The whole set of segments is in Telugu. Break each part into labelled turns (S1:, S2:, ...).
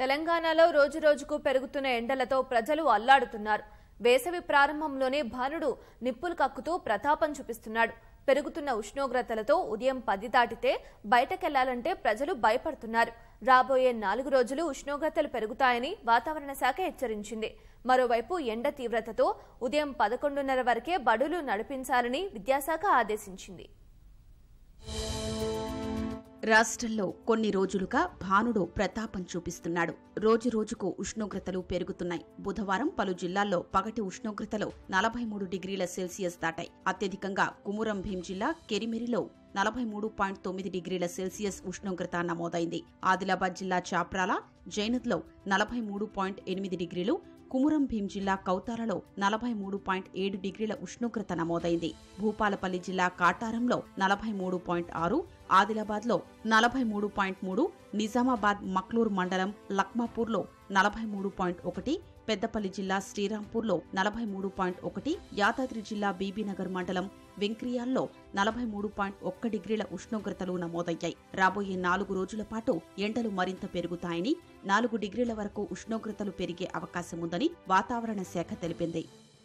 S1: తెలంగాణలో రోజురోజుకు పెరుగుతున్న ఎండలతో ప్రజలు అల్లాడుతున్నారు వేసవి ప్రారంభంలోనే భానుడు నిప్పులు కక్కుతూ ప్రతాపం చూపిస్తున్నాడు పెరుగుతున్న ఉష్ణోగ్రతలతో ఉదయం పది దాటితే బయటకెళ్లాలంటే ప్రజలు భయపడుతున్నారు రాబోయే నాలుగు రోజులు ఉష్ణోగ్రతలు పెరుగుతాయని వాతావరణ శాఖ హెచ్చరించింది మరోవైపు ఎండ తీవ్రతతో ఉదయం పదకొండున్నర వరకే బడులు నడిపించాలని విద్యాశాఖ ఆదేశించింది
S2: రాష్ట్రంలో కొన్ని రోజులుగా భానుడు ప్రతాపం చూపిస్తున్నాడు రోజు రోజుకు ఉష్ణోగ్రతలు పెరుగుతున్నాయి బుధవారం పలు జిల్లాల్లో పగటి ఉష్ణోగ్రతలు నలభై మూడు డిగ్రీల సెల్సియస్ దాటాయి అత్యధికంగా కుమురం భీం జిల్లా కెరిమిరిలో నలభై మూడు పాయింట్ తొమ్మిది డిగ్రీల సెల్సియస్ ఉష్ణోగ్రత నమోదైంది ఆదిలాబాద్ జిల్లా చాప్రాల జైనద్లో నలభై మూడు పాయింట్ ఎనిమిది డిగ్రీలు కుమురం భీం జిల్లా కౌతాలలో నలభై మూడు పాయింట్ ఏడు డిగ్రీల ఉష్ణోగ్రత నమోదైంది భూపాలపల్లి జిల్లా కాటారంలో నలభై మూడు పాయింట్ ఆరు ఆదిలాబాద్లో నలభై మూడు పాయింట్ మూడు నిజామాబాద్ మక్లూర్ మండలం లక్మాపూర్లో నలభై మూడు పాయింట్ ఒకటి పెద్దపల్లి జిల్లా శ్రీరాంపూర్లో నలభై మూడు పాయింట్ ఒకటి యాదాద్రి జిల్లా బీబీనగర్ మండలం వెంక్రియాల్లో నలభై మూడు పాయింట్ ఒక్క డిగ్రీల ఉష్ణోగ్రతలు నమోదయ్యాయి రాబోయే నాలుగు రోజుల పాటు ఎండలు మరింత పెరుగుతాయని నాలుగు డిగ్రీల వరకు ఉష్ణోగ్రతలు పెరిగే అవకాశముందని వాతావరణ శాఖ తెలిపింది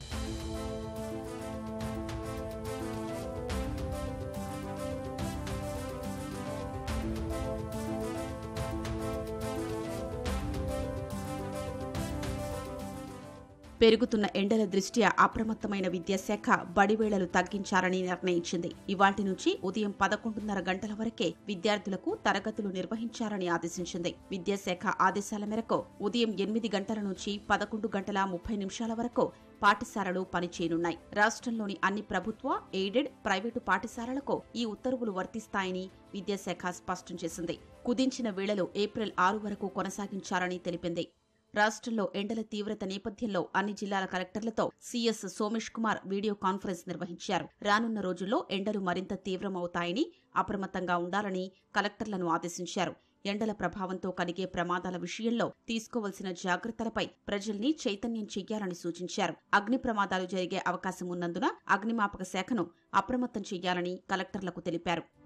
S2: పెరుగుతున్న ఎండల దృష్ట్యా అప్రమత్తమైన విద్యాశాఖ బడివేళలు తగ్గించాలని నిర్ణయించింది ఇవాటి నుంచి ఉదయం పదకొండున్నర గంటల వరకే విద్యార్థులకు తరగతులు నిర్వహించాలని ఆదేశించింది విద్యాశాఖ ఆదేశాల మేరకు ఉదయం ఎనిమిది గంటల నుంచి పదకొండు గంటల ముప్పై నిమిషాల వరకు పాఠశాలలు పనిచేయనున్నాయి రాష్ట్రంలోని అన్ని ప్రభుత్వ ఎయిడెడ్ ప్రైవేటు పాఠశాలలకు ఈ ఉత్తర్వులు వర్తిస్తాయని విద్యాశాఖ స్పష్టం చేసింది కుదించిన వేళలు ఏప్రిల్ ఆరు వరకు కొనసాగించాలని తెలిపింది రాష్ట్రంలో ఎండల తీవ్రత నేపథ్యంలో అన్ని జిల్లాల కలెక్టర్లతో CS Somesh Kumar video conference నిర్వహించారు రానున్న రోజుల్లో ఎండలు మరింత తీవ్రమవుతాయని అప్రమత్తంగా ఉండాలని కలెక్టర్లను ఆదేశించారు ఎండల ప్రభావంతో కలిగే ప్రమాదాల విషయంలో తీసుకోవలసిన జాగ్రత్తలపై ప్రజల్ని చైతన్యం చెయ్యాలని సూచించారు అగ్ని ప్రమాదాలు జరిగే అవకాశం ఉన్నందున అగ్నిమాపక శాఖను అప్రమత్తం చెయ్యాలని కలెక్టర్లకు తెలిపారు